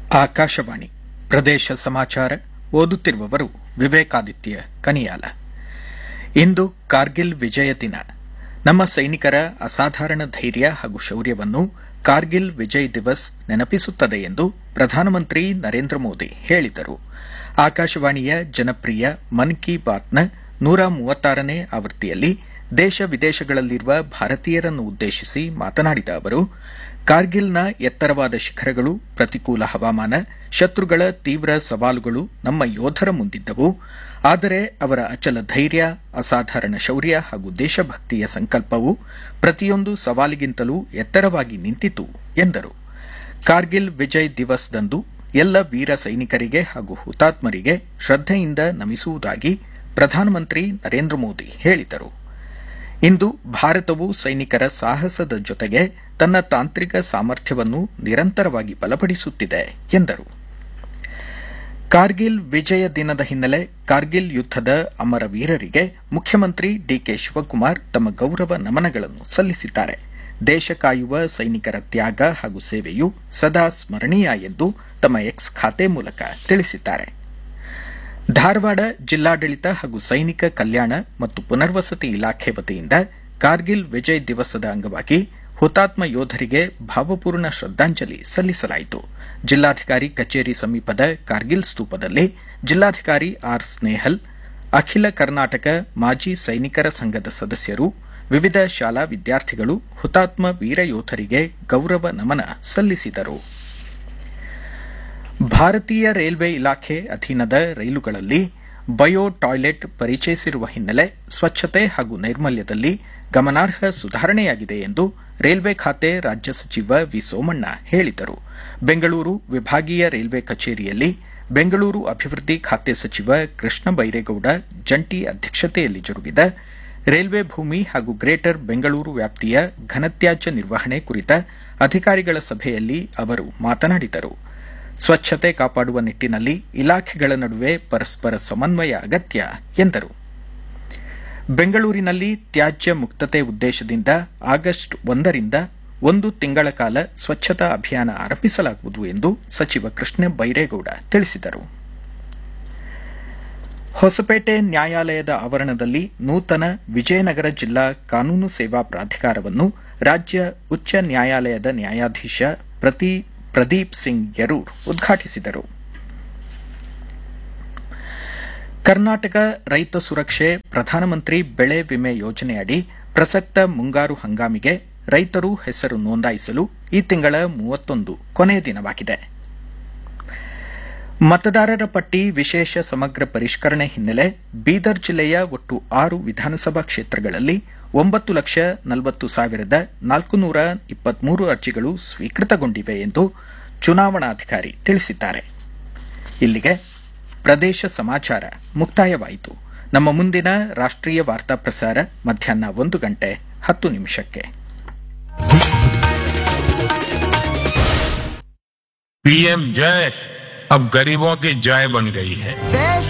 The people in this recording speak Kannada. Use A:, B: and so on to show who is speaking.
A: ಆಕಾಶವಾಣಿ ಪ್ರದೇಶ ಸಮಾಚಾರ ಓದುತ್ತಿರುವವರು ವಿವೇಕಾದಿತ್ಯ ಕನಿಯಾಲ ಇಂದು ಕಾರ್ಗಿಲ್ ವಿಜಯ ದಿನ ನಮ್ಮ ಸೈನಿಕರ ಅಸಾಧಾರಣ ಧೈರ್ಯ ಹಾಗೂ ಶೌರ್ಯವನ್ನು ಕಾರ್ಗಿಲ್ ವಿಜಯ್ ದಿವಸ್ ನೆನಪಿಸುತ್ತದೆ ಎಂದು ಪ್ರಧಾನಮಂತ್ರಿ ನರೇಂದ್ರ ಮೋದಿ ಹೇಳಿದರು ಆಕಾಶವಾಣಿಯ ಜನಪ್ರಿಯ ಮನ್ ಕಿ ಬಾತ್ನ ನೂರ ಮೂವತ್ತಾರನೇ ಆವೃತ್ತಿಯಲ್ಲಿ ದೇಶ ವಿದೇಶಗಳಲ್ಲಿರುವ ಭಾರತೀಯರನ್ನು ಉದ್ದೇಶಿಸಿ ಮಾತನಾಡಿದ ಅವರು ಕಾರ್ಗಿಲ್ನ ಎತ್ತರವಾದ ಶಿಖರಗಳು ಪ್ರತಿಕೂಲ ಹವಾಮಾನ ಶತ್ರುಗಳ ತೀವ್ರ ಸವಾಲುಗಳು ನಮ್ಮ ಯೋಧರ ಮುಂದಿದ್ದವು ಆದರೆ ಅವರ ಅಚಲ ಧೈರ್ಯ ಅಸಾಧಾರಣ ಶೌರ್ಯ ಹಾಗೂ ದೇಶಭಕ್ತಿಯ ಸಂಕಲ್ಪವು ಪ್ರತಿಯೊಂದು ಸವಾಲಿಗಿಂತಲೂ ಎತ್ತರವಾಗಿ ನಿಂತಿತು ಎಂದರು ಕಾರ್ಗಿಲ್ ವಿಜಯ್ ದಿವಸ್ದಂದು ಎಲ್ಲ ವೀರ ಸೈನಿಕರಿಗೆ ಹಾಗೂ ಹುತಾತ್ಮರಿಗೆ ಶ್ರದ್ದೆಯಿಂದ ನಮಿಸುವುದಾಗಿ ಪ್ರಧಾನಮಂತ್ರಿ ನರೇಂದ್ರ ಮೋದಿ ಹೇಳಿದರು ಇಂದು ಭಾರತವು ಸೈನಿಕರ ಸಾಹಸದ ಜೊತೆಗೆ ತನ್ನ ತಾಂತ್ರಿಕ ಸಾಮರ್ಥ್ಯವನ್ನು ನಿರಂತರವಾಗಿ ಬಲಪಡಿಸುತ್ತಿದೆ ಎಂದರು ಕಾರ್ಗಿಲ್ ವಿಜಯ ದಿನದ ಹಿನ್ನೆಲೆ ಕಾರ್ಗಿಲ್ ಯುದ್ದದ ಅಮರ ವೀರರಿಗೆ ಮುಖ್ಯಮಂತ್ರಿ ಡಿಕೆ ಶಿವಕುಮಾರ್ ತಮ್ಮ ಗೌರವ ನಮನಗಳನ್ನು ಸಲ್ಲಿಸಿದ್ದಾರೆ ದೇಶ ಕಾಯುವ ಸೈನಿಕರ ತ್ಯಾಗ ಹಾಗೂ ಸೇವೆಯು ಸದಾ ಸ್ಮರಣೀಯ ಎಂದು ತಮ್ಮ ಎಕ್ಸ್ ಖಾತೆ ಮೂಲಕ ತಿಳಿಸಿದ್ದಾರೆ ಧಾರವಾಡ ಜಿಲ್ಲಾಡಳಿತ ಹಾಗೂ ಸೈನಿಕ ಕಲ್ಯಾಣ ಮತ್ತು ಪುನರ್ವಸತಿ ಇಲಾಖೆ ವತಿಯಿಂದ ಕಾರ್ಗಿಲ್ ವಿಜಯ್ ದಿವಸದ ಅಂಗವಾಗಿ ಹುತಾತ್ಮ ಯೋಧರಿಗೆ ಭಾವಪೂರ್ಣ ಶ್ರದ್ದಾಂಜಲಿ ಸಲ್ಲಿಸಲಾಯಿತು ಜಿಲ್ಲಾಧಿಕಾರಿ ಕಚೇರಿ ಸಮೀಪದ ಕಾರ್ಗಿಲ್ ಸ್ತೂಪದಲ್ಲಿ ಜಿಲ್ಲಾಧಿಕಾರಿ ಆರ್ ಸ್ನೇಹಲ್ ಅಖಿಲ ಕರ್ನಾಟಕ ಮಾಜಿ ಸೈನಿಕರ ಸಂಘದ ಸದಸ್ಯರು ವಿವಿಧ ಶಾಲಾ ವಿದ್ಯಾರ್ಥಿಗಳು ಹುತಾತ್ಮ ವೀರ ಯೋಧರಿಗೆ ಗೌರವ ನಮನ ಸಲ್ಲಿಸಿದರು ಭಾರತೀಯ ರೈಲ್ವೆ ಇಲಾಖೆ ಅಧೀನದ ರೈಲುಗಳಲ್ಲಿ ಬಯೋ ಟಾಯ್ಲೆಟ್ ಪರಿಚಯಿಸಿರುವ ಹಿನ್ನೆಲೆ ಸ್ವಚ್ಛತೆ ಹಾಗೂ ನೈರ್ಮಲ್ಯದಲ್ಲಿ ಗಮನಾರ್ಹ ಸುಧಾರಣೆಯಾಗಿದೆ ಎಂದು ರೈಲ್ವೆ ಖಾತೆ ರಾಜ್ಯ ಸಚಿವ ವಿ ಸೋಮಣ್ಣ ಹೇಳಿದರು ಬೆಂಗಳೂರು ವಿಭಾಗೀಯ ರೈಲ್ವೆ ಕಚೇರಿಯಲ್ಲಿ ಬೆಂಗಳೂರು ಅಭಿವೃದ್ಧಿ ಖಾತೆ ಸಚಿವ ಕೃಷ್ಣ ಬೈರೇಗೌಡ ಜಂಟಿ ಅಧ್ಯಕ್ಷತೆಯಲ್ಲಿ ಜರುಗಿದ ರೈಲ್ವೆ ಭೂಮಿ ಹಾಗೂ ಗ್ರೇಟರ್ ಬೆಂಗಳೂರು ವ್ಯಾಪ್ತಿಯ ಘನತ್ಯಾಜ್ಯ ನಿರ್ವಹಣೆ ಕುರಿತ ಅಧಿಕಾರಿಗಳ ಸಭೆಯಲ್ಲಿ ಅವರು ಮಾತನಾಡಿದರು ಸ್ವಚ್ಛತೆ ಕಾಪಾಡುವ ನಿಟ್ಟಿನಲ್ಲಿ ಇಲಾಖೆಗಳ ನಡುವೆ ಪರಸ್ಪರ ಸಮನ್ವಯ ಅಗತ್ಯ ಎಂದರು ಬೆಂಗಳೂರಿನಲ್ಲಿ ತ್ಯಾಜ್ಯ ಮುಕ್ತತೆ ಉದ್ದೇಶದಿಂದ ಆಗಸ್ಟ್ ಒಂದರಿಂದ ಒಂದು ತಿಂಗಳ ಕಾಲ ಸ್ವಚ್ಛತಾ ಅಭಿಯಾನ ಆರಂಭಿಸಲಾಗುವುದು ಎಂದು ಸಚಿವ ಕೃಷ್ಣ ಬೈರೇಗೌಡ ತಿಳಿಸಿದರು ಹೊಸಪೇಟೆ ನ್ಯಾಯಾಲಯದ ಆವರಣದಲ್ಲಿ ನೂತನ ವಿಜಯನಗರ ಜಿಲ್ಲಾ ಕಾನೂನು ಸೇವಾ ಪ್ರಾಧಿಕಾರವನ್ನು ರಾಜ್ಯ ಉಚ್ಚ ನ್ಯಾಯಾಲಯದ ನ್ಯಾಯಾಧೀಶ ಪ್ರತಿ ಪ್ರದೀಪ್ ಸಿಂಗ್ ಯರೂರ್ ಉದ್ಘಾಟಿಸಿದರು ಕರ್ನಾಟಕ ರೈತ ಸುರಕ್ಷೆ ಪ್ರಧಾನಮಂತ್ರಿ ಬೆಳೆ ವಿಮೆ ಯೋಜನೆಯಡಿ ಪ್ರಸಕ್ತ ಮುಂಗಾರು ಹಂಗಾಮಿಗೆ ರೈತರು ಹೆಸರು ನೋಂದಾಯಿಸಲು ಈ ತಿಂಗಳ ಮೂವತ್ತೊಂದು ಕೊನೆಯ ದಿನವಾಗಿದೆ ಮತದಾರರ ಪಟ್ಟಿ ವಿಶೇಷ ಸಮಗ್ರ ಪರಿಷ್ಕರಣೆ ಹಿನ್ನೆಲೆ ಬೀದರ್ ಜಿಲ್ಲೆಯ ಒಟ್ಟು ಆರು ವಿಧಾನಸಭಾ ಕ್ಷೇತ್ರಗಳಲ್ಲಿ ಒಂಬತ್ತು ಲಕ್ಷ ನಲವತ್ತು ಸಾವಿರದ ನಾಲ್ಕುನೂರ ಇಪ್ಪತ್ಮೂರು ಅರ್ಜಿಗಳು ಸ್ವೀಕೃತಗೊಂಡಿವೆ ಎಂದು ಚುನಾವಣಾಧಿಕಾರಿ ತಿಳಿಸಿದ್ದಾರೆ ಇಲ್ಲಿಗೆ ಪ್ರದೇಶ ಸಮಾಚಾರ ಮುಕ್ತಾಯವಾಯಿತು ನಮ್ಮ ಮುಂದಿನ ರಾಷ್ಟ್ರೀಯ ವಾರ್ತಾ ಪ್ರಸಾರ ಮಧ್ಯಾಹ್ನ ಒಂದು ಗಂಟೆ ಹತ್ತು ನಿಮಿಷಕ್ಕೆ
B: पीएम जय अब गरीबों की जय बन गई है